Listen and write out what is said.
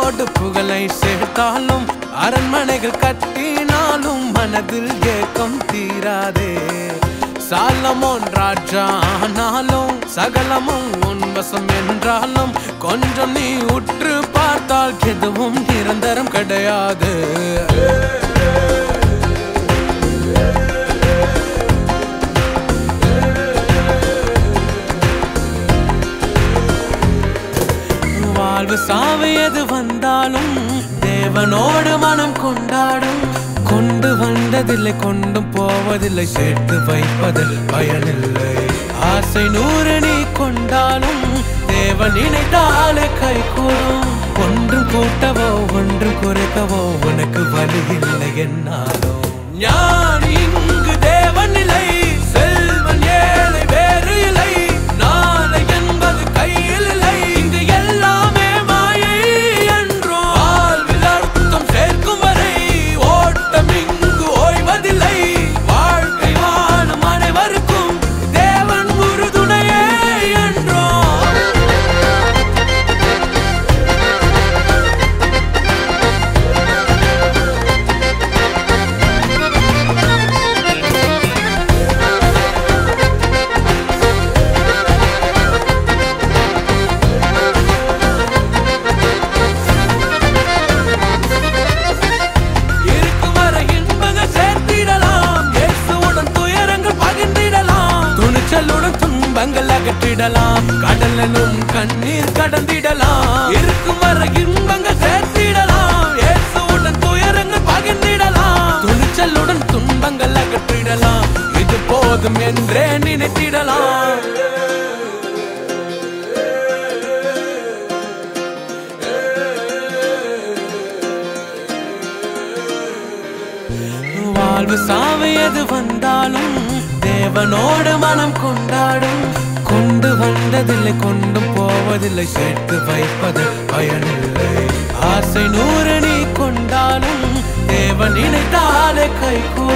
கோடி புகழை சேர்த்தாலும் அரண்மனைகள் கட்டினாலும் மனதில் ஏக்கம் தீராதே சாலமோன் ராஜா ஆனாலும் சகலமும் உன் வசம் என்றாலும் கொஞ்சம் நீ உற்று பார்த்தால் எதுவும் நிரந்தரம் கிடையாது வாழ்வு சாவு எது வந்தாலும் தேவனோடு மனம் கொண்டாடும் கொண்டு வந்ததில்லை கொண்டும் போவதில்லை சேர்த்து வைப்பதில் பயனில்லை ஆசை நூறு நீ கொண்டாலும் தேவன் நினைத்தாலே கை கூடும் ஒன்றும் கூட்டவோ ஒன்றும் குறைக்கவோ உனக்கு வழி இல்லை என்னாலோ ஞான் இங்கு தேவன் இல்லை செல்வன் ஏழை வேறு இல்லை நாளை என்பது கையில் இல்லை இங்கு எல்லாமே மாயை என்றோ வாழ்வில் அர்த்தம் சேர்க்கும் வரை ஓட்டம் இங்கு ஓய்வதில்லை வாழ்க்கை வாழும் அனைவருக்கும் தேவன் உறுதுணையே என்றோ இருக்கும் வரை இன்பங்கள் சேர்த்திடலாம் இயேசுவுடன் துயரங்கள் பகிர்ந்திடலாம் துணிச்சலுடன் துன்பங்கள் அகற்றிடலாம் கடலனும் கண்ணீர் கடந்திடலாம் இருக்கும் வரை இன்பங்கள் சேர்த்திடலாம் இயேசுவுடன் துயரங்கள் பகிர்ந்திடலாம் துணிச்சலுடன் துன்பங்கள் அகற்றிடலாம் இது போதும் என்றே நினைத்திடலாம் வாழ்வு சாவு எது வந்தாலும் தேவனோடு மனம் கொண்டாடும் கொண்டு வந்ததில்லை கொண்டும் போவதில்லை சேர்த்து வைப்பது பயனில்லை ஆசை நூறு நீ கொண்டாலும் தேவன் நினைத்தாலே கை